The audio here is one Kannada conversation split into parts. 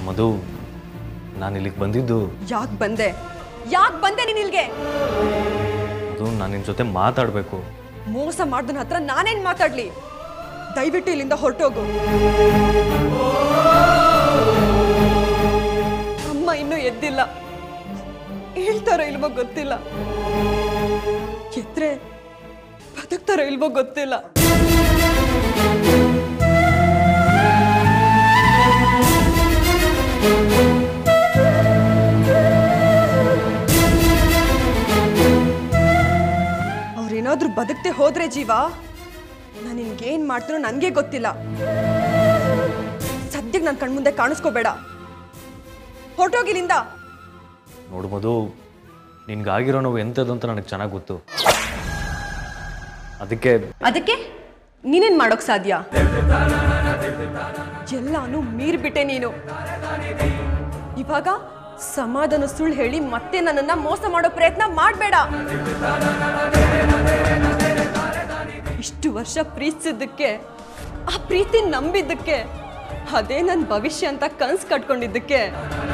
ಮಧು ನಾನು ಇಲ್ಲಿಗೆ ಬಂದಿದ್ದು ಯಾಕೆ ಬಂದೆ ಯಾಕೆ ಬಂದೆ ನೀನ್ ಇಲ್ಗೆ ಅದು ನಾನು ನಿನ್ನ ಜೊತೆ ಮಾತಾಡಬೇಕು ಮೋಸ ಮಾಡ್ದನ ಹತ್ರ ನಾನೇನ್ ಮಾತಾಡ್ಲಿ ದಯವಿಟ್ಟು ಇಲ್ಲಿಂದ ಹೊರಟೋಗು ಅಮ್ಮ ಇನ್ನೂ ಎದ್ದಿಲ್ಲ ಹೇಳ್ತಾರೋ ಇಲ್ವೋ ಗೊತ್ತಿಲ್ಲ ಎದ್ರೆ ಬದುಕ್ತಾರೋ ಇಲ್ವೋ ಗೊತ್ತಿಲ್ಲ ಅವ್ರೇನಾದ್ರೂ ಬದುಕ್ತೆ ಹೋದ್ರೆ ಜೀವ ನಾನು ನಿನ್ಗೇನ್ ಮಾಡ್ತೀನೋ ನನಗೆ ಗೊತ್ತಿಲ್ಲ ಸದ್ಯಕ್ಕೆ ನನ್ನ ಕಣ್ಮುಂದೆ ಕಾಣಿಸ್ಕೋಬೇಡ ಹೊರಟೋಗಿಲಿಂದ ನೋಡು ಮಧು ನಿನ್ಗಾಗಿರೋ ನೋವು ಎಂಥದ್ದು ಅಂತ ನನಗೆ ಚೆನ್ನಾಗಿ ಗೊತ್ತು ಅದಕ್ಕೆ ಅದಕ್ಕೆ ನೀನೇನ್ ಮಾಡೋಕ್ ಸಾಧ್ಯ ಎಲ್ಲಾನು ಮೀರ್ಬಿಟ್ಟೆ ನೀನು ಇವಾಗ ಸಮಾಧಾನ ಸುಳ್ಳು ಹೇಳಿ ಮತ್ತೆ ನನ್ನನ್ನ ಮೋಸ ಮಾಡೋ ಪ್ರಯತ್ನ ಮಾಡಬೇಡ ಇಷ್ಟು ವರ್ಷ ಪ್ರೀತಿಸಿದ್ದಕ್ಕೆ ಆ ಪ್ರೀತಿ ನಂಬಿದ್ದಕ್ಕೆ ಅದೇ ನನ್ನ ಭವಿಷ್ಯ ಅಂತ ಕನ್ಸು ಕಟ್ಕೊಂಡಿದ್ದಕ್ಕೆ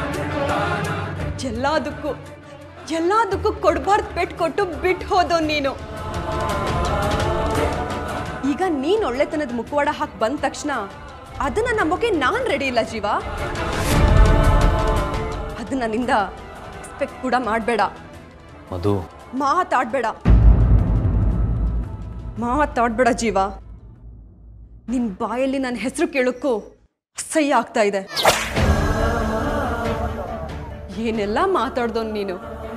ಎಲ್ಲದಕ್ಕೂ ಎಲ್ಲದಕ್ಕೂ ಕೊಡ್ಬಾರ್ದು ಪೆಟ್ಟು ಕೊಟ್ಟು ಬಿಟ್ಟು ಹೋದವ್ ನೀನು ಈಗ ನೀನ್ ಒಳ್ಳೆತನದ ಮುಖವಾಡ ಹಾಕಿ ಬಂದ ತಕ್ಷಣ ಅದನ್ನ ನಂಬೋಕೆ ನಾನ್ ರೆಡಿ ಇಲ್ಲ ಜೀವ ಅದು ನನ್ನಿಂದ ಎಕ್ಸ್ಪೆಕ್ಟ್ ಕೂಡ ಮಾಡಬೇಡ ಮಧು ಮಾತಾಡ್ಬೇಡ ಮಾತಾಡ್ಬೇಡ ಜೀವ ನಿನ್ ಬಾಯಲ್ಲಿ ನನ್ನ ಹೆಸರು ಕೇಳಕ್ಕೂ ಅಸಹ್ಯ ಆಗ್ತಾ ಇದೆ ಏನೆಲ್ಲ ಮಾತಾಡ್ದೋನ್ ನೀನು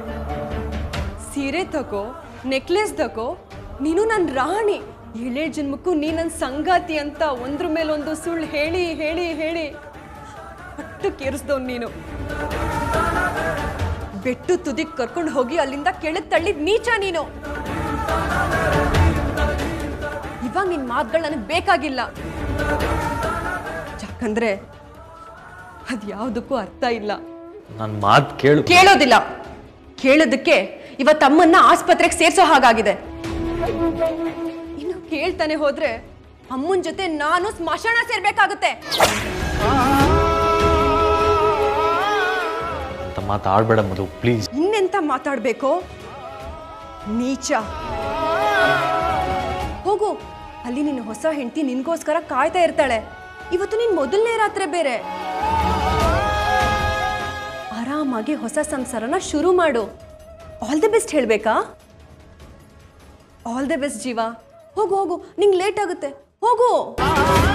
ಸೀರೆ ತಗೋ ನೆಕ್ಲೆಸ್ ತಗೋ ನೀನು ನನ್ನ ರಾಣಿ ಏಳೇಳು ಜನ್ಮಕ್ಕೂ ನೀ ನನ್ನ ಸಂಗಾತಿ ಅಂತ ಒಂದ್ರ ಮೇಲೊಂದು ಸುಳ್ಳು ಹೇಳಿ ಹೇಳಿ ಹೇಳಿ ಪಟ್ಟು ಕೇರಿಸ್ದವ್ ನೀನು ಬೆಟ್ಟು ತುದಿಗ್ ಕರ್ಕೊಂಡು ಹೋಗಿ ಅಲ್ಲಿಂದ ಕೆಳಗ್ ತಳ್ಳಿದ್ ನೀಚ ನೀನು ಇವಾಗ ನಿನ್ ಮಾತುಗಳು ನನಗೆ ಬೇಕಾಗಿಲ್ಲ ಯಾಕಂದ್ರೆ ಅದ್ಯಾವುದಕ್ಕೂ ಅರ್ಥ ಇಲ್ಲ ನನ್ನ ಮಾತು ಕೇಳು ಕೇಳೋದಿಲ್ಲ ಕೇಳೋದಕ್ಕೆ ಇವತ್ತು ಅಮ್ಮನ್ನ ಆಸ್ಪತ್ರೆಗೆ ಸೇರ್ಸೋ ಹಾಗಾಗಿದೆ ಇನ್ನು ಕೇಳ್ತಾನೆ ಹೋದ್ರೆ ಅಮ್ಮನ ಜೊತೆ ನಾನು ಸ್ಮಶಾನ ಸೇರ್ಬೇಕಾಗುತ್ತೆ ಅಂತ ಮಾತಾಡಬೇಡ ಮಧು ಪ್ಲೀಸ್ ಇನ್ನೆಂತ ಮಾತಾಡ್ಬೇಕು ನೀಚ ಹೋಗು ಅಲ್ಲಿ ನಿನ್ನ ಹೊಸ ಹೆಂಡತಿ ನಿನ್ಗೋಸ್ಕರ ಕಾಯ್ತಾ ಇರ್ತಾಳೆ ಇವತ್ತು ನಿನ್ ಮೊದಲನೇ ರಾತ್ರಿ ಬೇರೆ ಆರಾಮಾಗಿ ಹೊಸ ಸಂಸಾರನ ಶುರು ಮಾಡು ಆಲ್ ದಿ ಬೆಸ್ಟ್ ಹೇಳ್ಬೇಕಾ ಆಲ್ ದಿ ಬೆಸ್ಟ್ ಜೀವ ಹೋಗು ಹೋಗು ನಿಂಗೆ ಲೇಟ್ ಆಗುತ್ತೆ ಹೋಗು